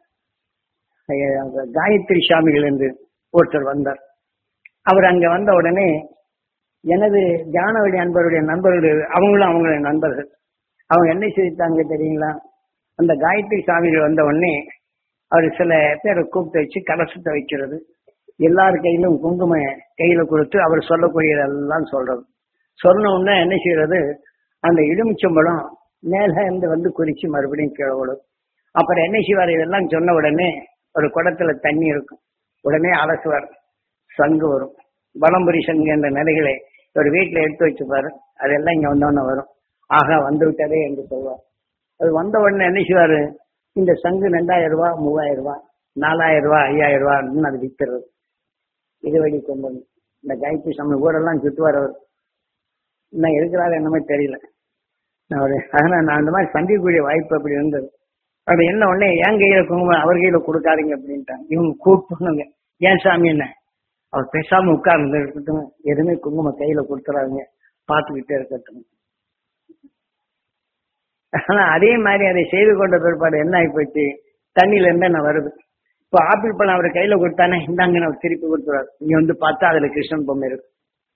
அஹ், காயத்ரி சாமிகள் என்று ஒருத்தர் வந்தார் அவர் அங்க வந்த உடனே எனது ஜானவழி அன்பருடைய நண்பர்கள் அவங்களும் அவங்களுடைய நண்பர்கள் அவங்க என்ன செய்தாங்க தெரியுங்களா அந்த காயத்ரி சாமிகள் வந்த உடனே அவர் சில பேரை கூப்பிட்டு வச்சு கலசத்தை வைக்கிறது எல்லார் கையிலும் குங்கும கையில கொடுத்து அவர் சொல்லக்கூடியதெல்லாம் சொல்றது சொன்ன உடனே என்ன செய்யறது அந்த எலுமிச்சம்பழம் மேல இருந்து வந்து குறிச்சு மறுபடியும் கீழே விடும் அப்புறம் என்ன செய்வார் இதெல்லாம் சொன்ன உடனே ஒரு குடத்துல தண்ணி இருக்கும் உடனே அலசுவார் சங்கு வரும் வலம்புரி சங்கு என்ற நிலைகளை ஒரு வீட்டுல எடுத்து வச்சுப்பாரு அதெல்லாம் இங்க வந்தோடனே வரும் ஆகா வந்து விட்டதே என்று சொல்வார் அது வந்த உடனே என்ன செய்வாரு இந்த சங்கு ரெண்டாயிரம் ரூபாய் மூவாயிரம் ரூபாய் நாலாயிரம் ரூபாய் ஐயாயிரம் ரூபாய் அப்படின்னு அது வித்துறது இது வழி கொண்டு வந்து இந்த காயத்ரி சாமி ஊரெல்லாம் சுற்றுவார் அவர் இன்னும் இருக்கிறாரு என்னமே தெரியல நான் ஒரு அதனால நான் அந்த மாதிரி சந்திக்கக்கூடிய வாய்ப்பு அப்படி இருந்தது அப்படி என்ன உடனே என் கையில குங்குமம் அவர் கையில கொடுக்காதீங்க அப்படின்ட்டாங்க இவங்க கூப்பிட்டுங்க ஏன் சாமி என்ன அவர் பேசாம உட்கார்ந்து இருக்கட்டும் எதுவுமே குங்குமம் கையில கொடுத்துறாங்க பார்த்துக்கிட்டே இருக்கட்டும் ஆனா அதே மாதிரி அதை செய்து கொண்ட பிற்பாடு என்ன ஆகி போச்சு தண்ணியில இருந்து என்ன வருது இப்போ ஆப்பிள் பழம் அவர் கையில கொடுத்தானே இந்தாங்க நான் திருப்பி கொடுத்துருவாரு இங்க வந்து பார்த்தா அதுல கிருஷ்ணன் பொம்மை இருக்கும்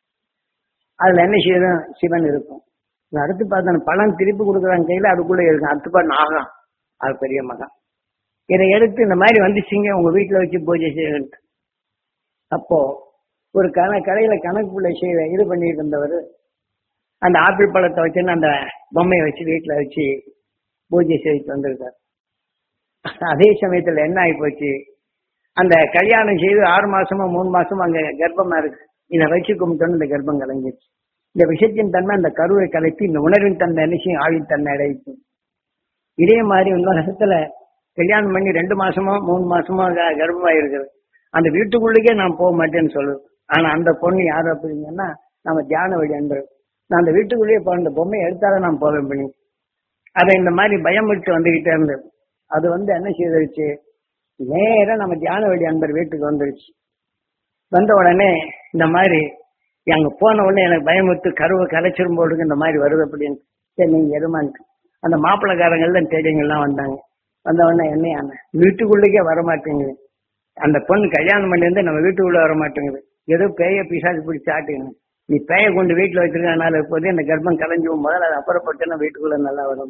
அதுல என்ன செய்யும் சிவன் இருக்கும் இங்க அடுத்து பார்த்தா பழம் திருப்பி கொடுக்குறாங்க கையில அதுக்குள்ள இருக்கும் அடுத்து பாரு நாகம் அது பெரிய மகன் இதை எடுத்து இந்த மாதிரி வந்துச்சுங்க உங்க வீட்டுல வச்சு பூஜை செய்யுங்க அப்போ ஒரு கண கடையில கணக்கு பிள்ளை செய்ய இது பண்ணிட்டு இருந்தவர் அந்த ஆப்பிள் பழத்தை வச்சுன்னு அந்த பொம்மையை வச்சு வீட்டுல வச்சு பூஜை செய்துட்டு வந்திருக்கார் அதே சமயத்துல என்ன ஆகி போச்சு அந்த கல்யாணம் செய்து ஆறு மாசமோ மூணு மாசமோ அங்க கர்ப்பமா இருக்கு இதை வச்சு கும்பிட்டோன்னு இந்த கர்ப்பம் கலைஞ்சிருச்சு இந்த விஷயத்தின் தன்மை அந்த கருவை கலைத்து இந்த உணர்வின் தன்மை என்ன ஆவின் தன்மை அடைச்சு இதே மாதிரி உலகத்துல கல்யாணம் பண்ணி ரெண்டு மாசமோ மூணு மாசமோ க- கர்ப்பமா இருக்குது அந்த வீட்டுக்குள்ளுக்கே நான் போக மாட்டேன்னு சொல்லுது ஆனா அந்த பொண்ணு யாரு அப்படிங்கன்னா நம்ம தியான வழி அன்பு நான் அந்த வீட்டுக்குள்ளேயே போ அந்த பொம்மையை எடுத்தாலும் நான் போவேன் பண்ணி அதை இந்த மாதிரி பயம் விட்டு வந்துகிட்டே இருந்தது அது வந்து என்ன செய்திருச்சு நேரா நம்ம தியான வழி அன்பர் வீட்டுக்கு வந்துருச்சு வந்த உடனே இந்த மாதிரி அங்க போன உடனே எனக்கு பயமுத்து கருவை கலைச்சிரும் போடுங்க இந்த மாதிரி வருது அப்படின்னு சரி நீங்க எதுமான்ட்டு அந்த மாப்பிள்ளைக்காரங்கள்லாம் தேடிங்கெல்லாம் வந்தாங்க வந்த உடனே என்ன வீட்டுக்குள்ளேக்கே வர மாட்டேங்குது அந்த பொண்ணு கல்யாணம் பண்ணி வந்து நம்ம வீட்டுக்குள்ள வர மாட்டேங்குது ஏதோ பேய பிசாசு பிடிச்சி ஆட்டுங்க நீ பேய கொண்டு வீட்டுல வச்சிருக்கனால இப்போதே அந்த கர்ப்பம் கலைஞ்சு போகும்போது அது அப்புறப்பட்டுன்னா வீட்டுக்குள்ள நல்லா வரும்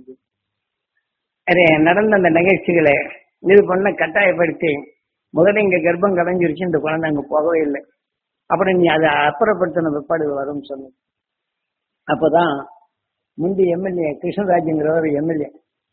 அரே நடந்த அந்த நிகழ்ச்சிகளை இது பண்ண கட்டாயப்படுத்தி முதல்ல இங்க கர்ப்பம் கலைஞ்சிருச்சு இந்த குழந்தை அங்க போகவே இல்லை அப்புறம் நீ அதை அப்புறப்படுத்தின பிற்பாடு இது வரும்னு சொன்ன அப்பதான் முந்தி எம்எல்ஏ கிருஷ்ணராஜுங்கிறவர் எம்எல்ஏ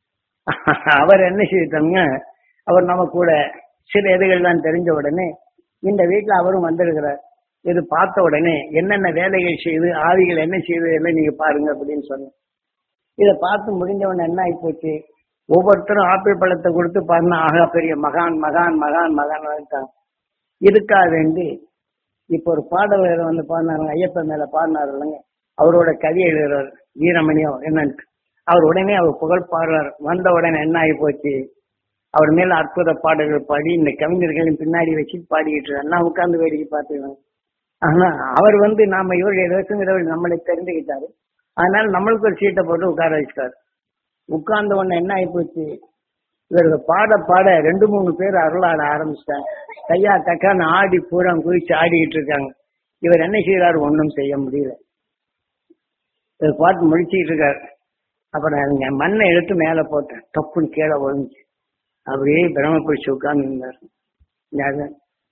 அவர் என்ன செய்தாங்க அவர் நம்ம கூட சில இதுகள்லாம் தெரிஞ்ச உடனே இந்த வீட்டுல அவரும் வந்திருக்கிறார் இது பார்த்த உடனே என்னென்ன வேலைகள் செய்து ஆவிகள் என்ன செய்யுது எல்லாம் நீங்க பாருங்க அப்படின்னு சொன்னேன் இதை பார்த்து முடிஞ்ச உடனே என்ன ஆகி போச்சு ஒவ்வொருத்தரும் ஆப்பிள் பழத்தை கொடுத்து பாருங்க ஆகா பெரிய மகான் மகான் மகான் மகான் இருக்காங்க இதுக்காக வேண்டி இப்போ ஒரு பாடலர் வந்து பாடினாருங்க ஐயப்பன் மேல பாடினார் இல்லைங்க அவரோட கவி எழுதுறார் வீரமணியோ என்னன்ட்டு அவர் உடனே அவர் புகழ் பாடுறார் வந்த உடனே என்ன ஆகி போச்சு அவர் மேல அற்புத பாடல்கள் பாடி இந்த கவிஞர்களின் பின்னாடி வச்சு பாடிக்கிட்டு இருக்காரு. நான் உட்கார்ந்து வேடிக்கை பார்த்துக்கிறேன் ஆனா அவர் வந்து நாம இவருடைய ரசங்கிறவர் நம்மளை தெரிஞ்சுக்கிட்டாரு அதனால நம்மளுக்கு ஒரு சீட்டை போட்டு உட்கார வச்சிட்டாரு உட்கார்ந்த உடனே என்ன ஆகி போச்சு இவருக்கு பாட பாட ரெண்டு மூணு பேர் அருளாட ஆரம்பிச்சிட்டாங்க கையா கக்கான்னு ஆடி பூரா குதிச்சு ஆடிக்கிட்டு இருக்காங்க இவர் என்ன செய்யறாரு ஒண்ணும் செய்ய முடியல இவர் பாட்டு முடிச்சிட்டு இருக்காரு அப்புறம் இங்க மண்ணை எடுத்து மேல போட்டேன் தப்புன்னு கீழே விழுந்துச்சு அப்படியே பிரம பிடிச்சு உட்கார்ந்து இருந்தார் யாரு?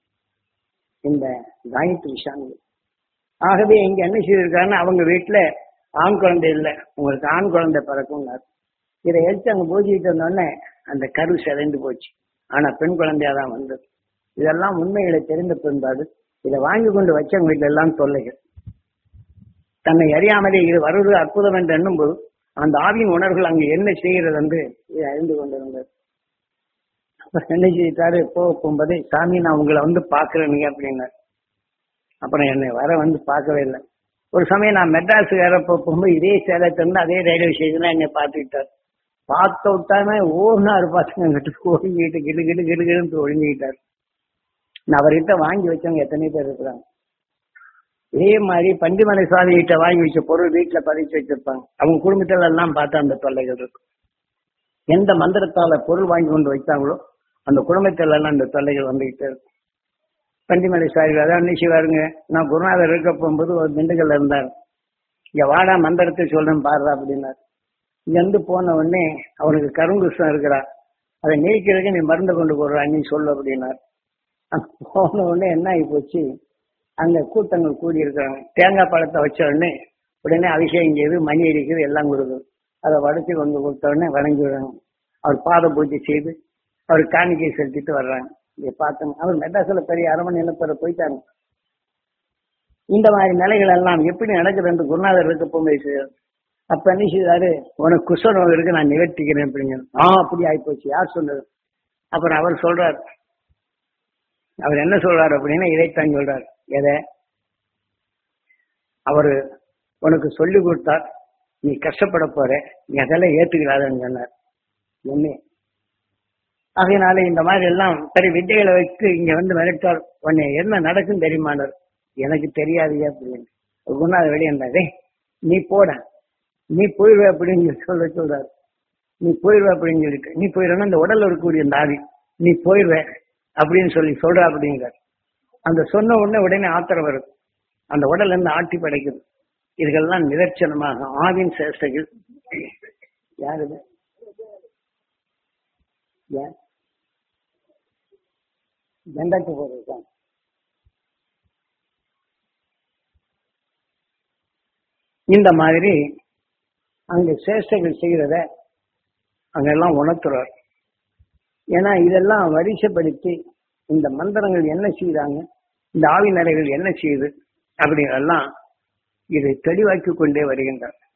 இந்த காயத்ரி சாமி ஆகவே இங்க என்ன செய்திருக்காருன்னா அவங்க வீட்டுல ஆண் குழந்தை இல்லை உங்களுக்கு ஆண் குழந்தை பிறக்கும்னாரு இதை எடுத்து அங்க பூஜிட்டு வந்தோடனே அந்த கரு சிதைந்து போச்சு ஆனா பெண் குழந்தையா தான் வந்தது இதெல்லாம் உண்மைகளை தெரிந்த பின்பாடு இதை வாங்கி கொண்டு வச்சவங்க வீட்டுல எல்லாம் தொல்லைகள் தன்னை அறியாமலே இது வருவது அற்புதம் என்று எண்ணும்போது அந்த ஆவியின் உணர்வுகள் அங்கு என்ன செய்கிறது என்று இதை அறிந்து கொண்டிருந்தது அப்புறம் என்ன செய்தாரு போக போகும்போது சாமி நான் உங்களை வந்து பாக்குறேனுங்க அப்படின்னாரு அப்புறம் என்னை வர வந்து பார்க்கவே இல்லை ஒரு சமயம் நான் மெட்ராஸ் வேற போகும்போது இதே சேலத்திலிருந்து அதே ரயில்வே ஸ்டேஷன்ல என்னை பார்த்துக்கிட்டார் பார்த்த விட்டாமே ஓடினாரு பசங்க கிட்ட ஒழுங்கிட்டு கிடு கிடு கிடு கிடுன்னு ஒழுங்கிட்டார் நான் அவர்கிட்ட வாங்கி வச்சவங்க எத்தனை பேர் இருக்கிறாங்க இதே மாதிரி பண்டிமலை சுவாமி கிட்ட வாங்கி வச்ச பொருள் வீட்டுல பதிச்சு வச்சிருப்பாங்க அவங்க குடும்பத்துல எல்லாம் பார்த்தா அந்த தொல்லைகள் இருக்கும் எந்த மந்திரத்தால பொருள் வாங்கி கொண்டு வைத்தாங்களோ அந்த குடும்பத்துல எல்லாம் அந்த தொல்லைகள் வந்துகிட்டே இருக்கும் பண்டிமலை சுவாமி அதான் என்ன செய்வாருங்க நான் குருநாதர் இருக்க போகும்போது ஒரு திண்டுக்கல்ல இருந்தார் இங்க வாடா மந்திரத்தை சொல்றேன் பாடுறா அப்படின்னாரு இங்க இருந்து போன உடனே அவனுக்கு கருங்குஷ்டம் இருக்கிறா அதை நீக்கிறதுக்கு நீ மருந்து கொண்டு போடுறா நீ சொல்லு அப்படின்னார் அங்க போன உடனே என்ன ஆகி போச்சு அங்க கூட்டங்கள் கூடி இருக்கிறாங்க தேங்காய் பழத்தை வச்ச உடனே உடனே அபிஷேகம் செய்து மணி அடிக்கிறது எல்லாம் கொடுக்குது அதை வடைச்சு கொண்டு கொடுத்த உடனே வணங்கி விடுறாங்க அவர் பாத பூஜை செய்து அவர் காணிக்கை செலுத்திட்டு வர்றாங்க இதை பார்த்தோம் அவர் மெட்ராஸ்ல பெரிய அரமனை நிலப்பர போயிட்டாங்க இந்த மாதிரி நிலைகள் எல்லாம் எப்படி நடக்குது என்று குருநாதர் இருக்க போகும்போது அப்ப என்ன செய்தாரு உனக்கு குஷ்ணரோகம் இருக்கு நான் நிவர்த்திக்கிறேன் அப்படிங்க ஆ அப்படி ஆயிப்போச்சு யார் சொன்னது அப்புறம் அவர் சொல்றார் அவர் என்ன சொல்றாரு அப்படின்னா இதைத்தான் சொல்றார் எதை அவரு உனக்கு சொல்லி கொடுத்தார் நீ கஷ்டப்பட போற நீ அதெல்லாம் ஏத்துக்கிறாதுன்னு சொன்னார் என்ன அதனால இந்த மாதிரி எல்லாம் சரி வித்தைகளை வைத்து இங்க வந்து மிரட்டார் உன்னை என்ன நடக்கும் தெரியுமானார் எனக்கு தெரியாது அப்படின்னு குருநாதர் வெளியே இருந்தாரு நீ போட நீ போயிடுவ அப்படின்னு சொல்ல சொல்றாரு நீ போயிடுவ அப்படின்னு சொல்லிட்டு நீ போயிடுவேன்னா இந்த உடல்ல இருக்கக்கூடிய இந்த ஆவி நீ போயிடுவ அப்படின்னு சொல்லி சொல்ற அப்படிங்கிறார் அந்த சொன்ன உடனே உடனே ஆத்திரம் வருது அந்த உடல்ல இருந்து ஆட்டி படைக்குது இதுகெல்லாம் நிதர்சனமாக ஆவின் சேஷ்டைகள் யாரு இது? யார் ஜெண்டாக்கு போறது இந்த மாதிரி அங்க சேஷ்டைகள் செய்யறத அங்கெல்லாம் உணர்த்துறார் ஏன்னா இதெல்லாம் வரிசைப்படுத்தி இந்த மந்திரங்கள் என்ன செய்றாங்க இந்த ஆவி நடைகள் என்ன செய்யுது அப்படிங்கிறதெல்லாம் இதை தெளிவாக்கி கொண்டே வருகின்றார்